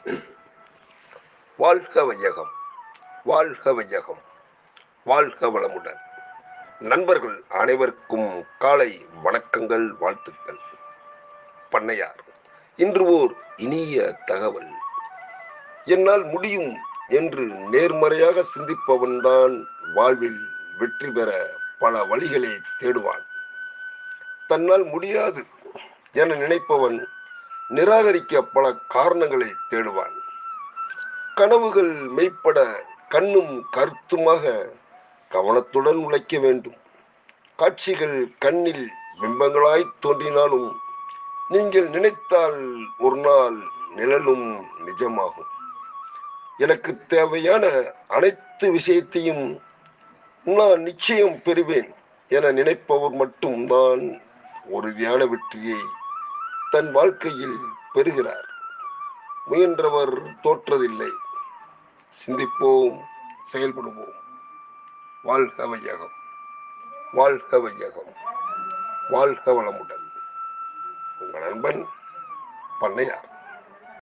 வாழ்க வையகம் வாழ்க வையகம் வாழ்க வளமுடன் நண்பர்கள் அனைவருக்கும் காலை வணக்கங்கள் வாழ்த்துக்கள் பண்ணையார் இன்று ஓர் இனிய தகவல் என்னால் முடியும் என்று நேர்மறையாக சிந்திப்பவன்தான் வாழ்வில் வெற்றி பெற பல வழிகளை தேடுவான் தன்னால் முடியாது என நினைப்பவன் நிராகரிக்க பல காரணங்களை தேடுவான் கனவுகள் மெய்ப்பட கண்ணும் கருத்துமாக கவனத்துடன் உழைக்க வேண்டும் காட்சிகள் கண்ணில் பிம்பங்களாய் தோன்றினாலும் நீங்கள் நினைத்தால் ஒரு நாள் நிழலும் நிஜமாகும் எனக்கு தேவையான அனைத்து விஷயத்தையும் நான் நிச்சயம் பெறுவேன் என நினைப்பவர் மட்டும்தான் உறுதியான வெற்றியை தன் வாழ்க்கையில் பெறுகிறார் முயன்றவர் தோற்றதில்லை சிந்திப்போம் செயல்படுவோம் வாழ்க வையகம் வாழ்க வையகம் வாழ்க வளமுடன் உங்கள் நண்பன் பண்ணையார்